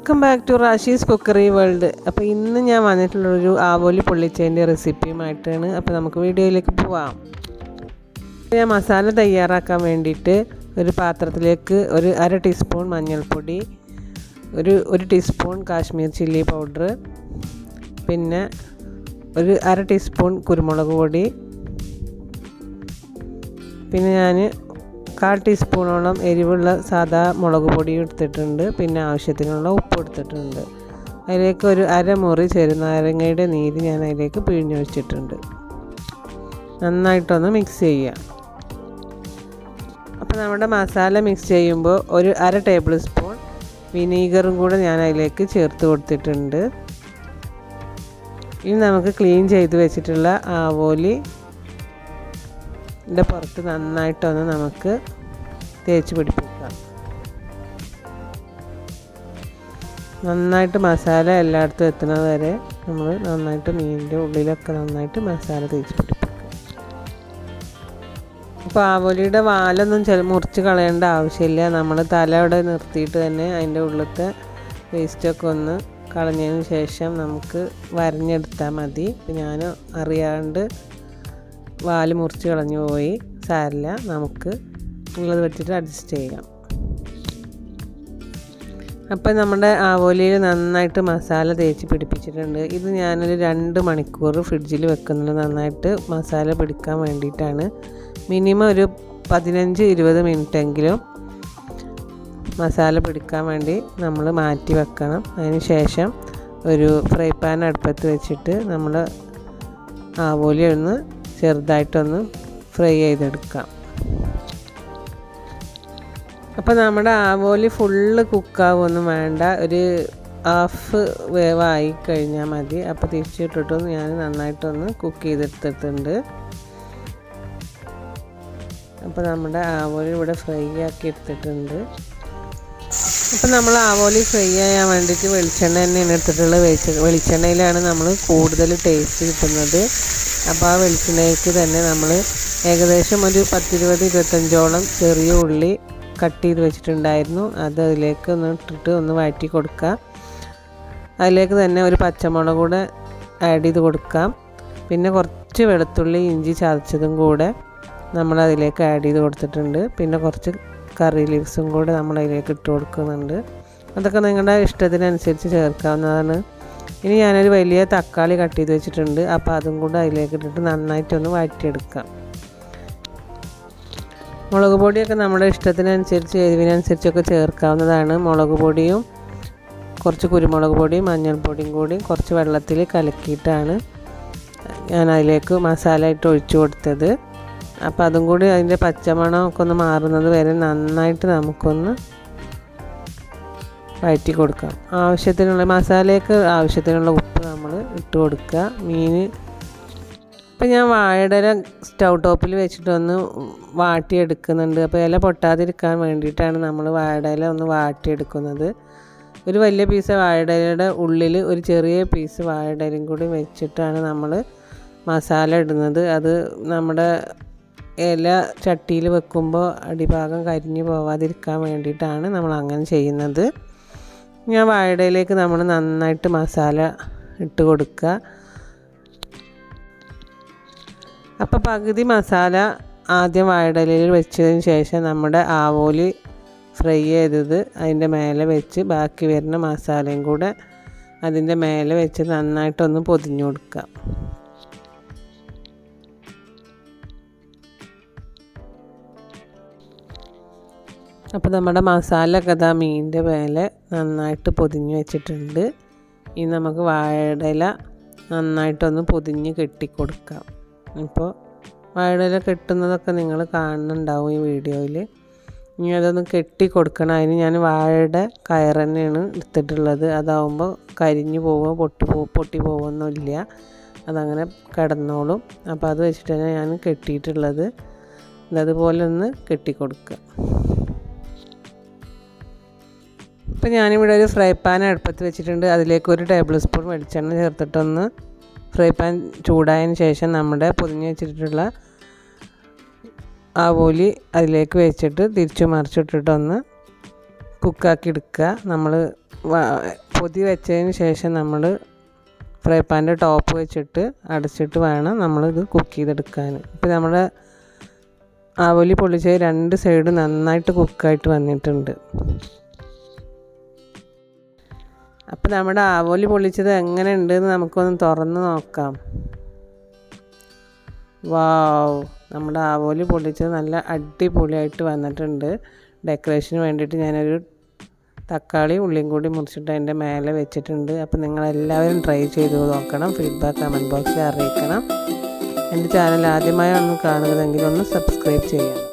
welcome back to Rashi's cookery world അപ്പോൾ ഇന്ന് ഞാൻ വന്നിട്ടുള്ളൊരു ആവോലി പൊള്ളിച്ചതിൻ്റെ റെസിപ്പിയുമായിട്ടാണ് അപ്പോൾ നമുക്ക് വീഡിയോയിലേക്ക് പോവാം ഞാൻ മസാല തയ്യാറാക്കാൻ വേണ്ടിയിട്ട് ഒരു പാത്രത്തിലേക്ക് ഒരു അര ടീസ്പൂൺ മഞ്ഞൾപ്പൊടി ഒരു ഒരു ടീസ്പൂൺ കാശ്മീർ ചില്ലി പൗഡർ പിന്നെ ഒരു അര ടീസ്പൂൺ കുരുമുളക് പൊടി പിന്നെ ഞാൻ കാൽ ടീസ്പൂണോളം എരിവുള്ള സാദാ മുളക് പൊടി എടുത്തിട്ടുണ്ട് പിന്നെ ആവശ്യത്തിനുള്ള ഉപ്പ് എടുത്തിട്ടുണ്ട് അതിലേക്ക് ഒരു അരമുറി ചെറുനാരങ്ങയുടെ നീര് ഞാൻ അതിലേക്ക് പിഴിഞ്ഞൊഴിച്ചിട്ടുണ്ട് നന്നായിട്ടൊന്ന് മിക്സ് ചെയ്യുക അപ്പോൾ നമ്മുടെ മസാല മിക്സ് ചെയ്യുമ്പോൾ ഒരു അര ടേബിൾ സ്പൂൺ വിനീഗറും കൂടെ ഞാൻ അതിലേക്ക് ചേർത്ത് കൊടുത്തിട്ടുണ്ട് ഇനി നമുക്ക് ക്ലീൻ ചെയ്ത് വെച്ചിട്ടുള്ള ആവോലി ഇതിൻ്റെ പുറത്ത് നന്നായിട്ടൊന്ന് നമുക്ക് തേച്ച് പിടിപ്പിക്കാം നന്നായിട്ട് മസാല എല്ലായിടത്തും എത്തുന്നത് വരെ നമ്മൾ നന്നായിട്ട് മീനിൻ്റെ ഉള്ളിലൊക്കെ നന്നായിട്ട് മസാല തേച്ച് പിടിപ്പിക്കാം അപ്പോൾ ആവോലിയുടെ വാലൊന്നും ചെല മുറിച്ച് കളയേണ്ട ആവശ്യമില്ല നമ്മൾ തല അവിടെ നിർത്തിയിട്ട് തന്നെ അതിൻ്റെ ഉള്ളിലത്തെ വേസ്റ്റൊക്കെ ഒന്ന് കളഞ്ഞതിന് ശേഷം നമുക്ക് വരഞ്ഞെടുത്താൽ മതി ഞാൻ അറിയാണ്ട് വാല് മുറിച്ച് കളഞ്ഞു പോയി സാരില്ല നമുക്ക് ഉള്ളത് വെച്ചിട്ട് അഡ്ജസ്റ്റ് ചെയ്യാം അപ്പം നമ്മുടെ ആവോലിയിൽ നന്നായിട്ട് മസാല തേച്ച് പിടിപ്പിച്ചിട്ടുണ്ട് ഇത് ഞാനൊരു രണ്ട് മണിക്കൂർ ഫ്രിഡ്ജിൽ വെക്കുന്നത് നന്നായിട്ട് മസാല പിടിക്കാൻ വേണ്ടിയിട്ടാണ് മിനിമം ഒരു പതിനഞ്ച് ഇരുപത് മിനിറ്റെങ്കിലും മസാല പിടിക്കാൻ വേണ്ടി നമ്മൾ മാറ്റി വെക്കണം അതിന് ശേഷം ഒരു ഫ്രൈ പാൻ അടുപ്പത്ത് വെച്ചിട്ട് നമ്മൾ ആവോലി ഒന്ന് ചെറുതായിട്ടൊന്ന് ഫ്രൈ ചെയ്തെടുക്കാം അപ്പോൾ നമ്മുടെ ആവോലി ഫുള്ള് കുക്കാവൊന്നും വേണ്ട ഒരു ഹാഫ് വേവായി കഴിഞ്ഞാൽ മതി അപ്പോൾ തിരിച്ചിട്ടിട്ടൊന്ന് ഞാൻ നന്നായിട്ടൊന്ന് കുക്ക് ചെയ്തെടുത്തിട്ടുണ്ട് അപ്പോൾ നമ്മുടെ ആവോലി ഇവിടെ ഫ്രൈ ആക്കി എടുത്തിട്ടുണ്ട് അപ്പോൾ നമ്മൾ ആവോലി ഫ്രൈ ചെയ്യാൻ വേണ്ടിയിട്ട് വെളിച്ചെണ്ണ തന്നെയാണ് എടുത്തിട്ടുള്ളത് വെളിച്ച വെളിച്ചെണ്ണയിലാണ് നമ്മൾ കൂടുതൽ ടേസ്റ്റ് കിട്ടുന്നത് അപ്പോൾ ആ വെളിച്ചെണ്ണയ്ക്ക് തന്നെ നമ്മൾ ഏകദേശം ഒരു പത്തിരുപത് ഇരുപത്തഞ്ചോളം ചെറിയ ഉള്ളി കട്ട് ചെയ്ത് വെച്ചിട്ടുണ്ടായിരുന്നു അത് അതിലേക്ക് ഒന്ന് ഇട്ടിട്ട് ഒന്ന് വഴറ്റി കൊടുക്കുക അതിലേക്ക് തന്നെ ഒരു പച്ചമുളക് കൂടെ ആഡ് ചെയ്ത് കൊടുക്കാം പിന്നെ കുറച്ച് വെളുത്തുള്ളി ഇഞ്ചി ചതച്ചതും കൂടെ നമ്മൾ അതിലേക്ക് ആഡ് ചെയ്ത് കൊടുത്തിട്ടുണ്ട് പിന്നെ കുറച്ച് കറി ലീവ്സും കൂടെ നമ്മൾ അതിലേക്ക് ഇട്ട് കൊടുക്കുന്നുണ്ട് അതൊക്കെ നിങ്ങളുടെ ഇഷ്ടത്തിനനുസരിച്ച് ചേർക്കാവുന്നതാണ് ഇനി ഞാനൊരു വലിയ തക്കാളി കട്ട് ചെയ്ത് വെച്ചിട്ടുണ്ട് അപ്പോൾ അതും കൂടെ അതിലേക്ക് ഇട്ടിട്ട് നന്നായിട്ടൊന്ന് വഴറ്റിയെടുക്കാം മുളക് പൊടിയൊക്കെ നമ്മുടെ ഇഷ്ടത്തിനനുസരിച്ച് എരിവിനനുസരിച്ചൊക്കെ ചേർക്കാവുന്നതാണ് മുളക് പൊടിയും കുറച്ച് കുരുമുളക് പൊടിയും മഞ്ഞൾപ്പൊടിയും കൂടി കുറച്ച് വെള്ളത്തിൽ കലക്കിയിട്ടാണ് ഞാൻ അതിലേക്ക് മസാല ഇട്ട് ഒഴിച്ചു കൊടുത്തത് അപ്പോൾ അതും കൂടി അതിൻ്റെ പച്ചമണമൊക്കെ ഒന്ന് മാറുന്നത് വരെ നന്നായിട്ട് നമുക്കൊന്ന് വഴറ്റി കൊടുക്കാം ആവശ്യത്തിനുള്ള മസാലയ്ക്ക് ആവശ്യത്തിനുള്ള ഉപ്പ് നമ്മൾ ഇട്ട് കൊടുക്കുക മീൻ ഇപ്പം ഞാൻ വാഴയുടെ സ്റ്റൗ ടോപ്പിൽ വെച്ചിട്ടൊന്ന് വാട്ടിയെടുക്കുന്നുണ്ട് അപ്പോൾ ഇല പൊട്ടാതിരിക്കാൻ വേണ്ടിയിട്ടാണ് നമ്മൾ വാഴയില ഒന്ന് വാട്ടിയെടുക്കുന്നത് ഒരു വലിയ പീസ് വാഴയിലയുടെ ഉള്ളിൽ ഒരു ചെറിയ പീസ് വാഴയിലയും കൂടി വെച്ചിട്ടാണ് നമ്മൾ മസാല ഇടുന്നത് അത് നമ്മുടെ ഇല ചട്ടിയിൽ വെക്കുമ്പോൾ അടിഭാഗം കരിഞ്ഞു പോവാതിരിക്കാൻ വേണ്ടിയിട്ടാണ് നമ്മൾ അങ്ങനെ ചെയ്യുന്നത് ഞാൻ വാഴയിലേക്ക് നമ്മൾ നന്നായിട്ട് മസാല ഇട്ട് കൊടുക്കുക അപ്പോൾ പകുതി മസാല ആദ്യം വാഴയിലയിൽ വെച്ചതിന് ശേഷം നമ്മുടെ ആവോലി ഫ്രൈ ചെയ്തത് അതിൻ്റെ മേലെ വെച്ച് ബാക്കി വരുന്ന മസാലയും കൂടെ അതിൻ്റെ മേലെ വെച്ച് നന്നായിട്ടൊന്ന് പൊതിഞ്ഞു കൊടുക്കുക അപ്പോൾ നമ്മുടെ മസാല ഒക്കെ ഇതാ മീനിൻ്റെ മേലെ നന്നായിട്ട് പൊതിഞ്ഞ് വെച്ചിട്ടുണ്ട് ഇനി നമുക്ക് വാഴയില നന്നായിട്ടൊന്ന് പൊതിഞ്ഞ് കെട്ടിക്കൊടുക്കാം ഇപ്പോൾ വാഴയില കെട്ടുന്നതൊക്കെ നിങ്ങൾ കാണുന്നുണ്ടാവും ഈ വീഡിയോയിൽ ഇനി അതൊന്ന് കെട്ടി കൊടുക്കണം അതിന് ഞാൻ വാഴയുടെ കയർ തന്നെയാണ് എടുത്തിട്ടുള്ളത് അതാവുമ്പോൾ കരിഞ്ഞു പോവുക പൊട്ടി പോ പൊട്ടി പോകുമൊന്നുമില്ല അതങ്ങനെ കിടന്നോളും അപ്പോൾ അത് വെച്ചിട്ട് തന്നെ ഞാൻ കെട്ടിയിട്ടുള്ളത് അതുപോലെ ഒന്ന് കെട്ടിക്കൊടുക്കുക ഇപ്പം ഞാനിവിടെ ഒരു ഫ്രൈ പാൻ അടുപ്പത്ത് വെച്ചിട്ടുണ്ട് അതിലേക്ക് ഒരു ടേബിൾ സ്പൂൺ വെളിച്ചെണ്ണ ചേർത്തിട്ടൊന്ന് ഫ്രൈ പാൻ ചൂടായതിന് ശേഷം നമ്മുടെ പൊതിഞ്ഞ് വെച്ചിട്ടുള്ള ആവോലി അതിലേക്ക് വെച്ചിട്ട് തിരിച്ചു മറിച്ചിട്ടിട്ടൊന്ന് കുക്കാക്കി എടുക്കുക നമ്മൾ പൊതി വെച്ചതിന് ശേഷം നമ്മൾ ഫ്രൈ പാൻ്റെ ടോപ്പ് വെച്ചിട്ട് അടച്ചിട്ട് വേണം നമ്മളിത് കുക്ക് ചെയ്തെടുക്കാൻ ഇപ്പോൾ നമ്മുടെ ആവോലി പൊള്ളിച്ച രണ്ട് സൈഡ് നന്നായിട്ട് കുക്കായിട്ട് വന്നിട്ടുണ്ട് അപ്പോൾ നമ്മുടെ ആവോലി പൊള്ളിച്ചത് എങ്ങനെ ഉണ്ടെന്ന് നമുക്കൊന്ന് തുറന്ന് നോക്കാം വാവ് നമ്മുടെ ആവോലി പൊള്ളിച്ചത് നല്ല അടിപൊളിയായിട്ട് വന്നിട്ടുണ്ട് ഡെക്കറേഷന് വേണ്ടിയിട്ട് ഞാനൊരു തക്കാളി ഉള്ളിയും കൂടി മുറിച്ചിട്ട് അതിൻ്റെ മേലെ വെച്ചിട്ടുണ്ട് അപ്പോൾ നിങ്ങളെല്ലാവരും ട്രൈ ചെയ്ത് നോക്കണം ഫീഡ്ബാക്ക് കമൻറ്റ് ബോക്സിൽ അറിയിക്കണം എൻ്റെ ചാനൽ ആദ്യമായാണ് കാണുന്നതെങ്കിൽ ഒന്ന് സബ്സ്ക്രൈബ് ചെയ്യാം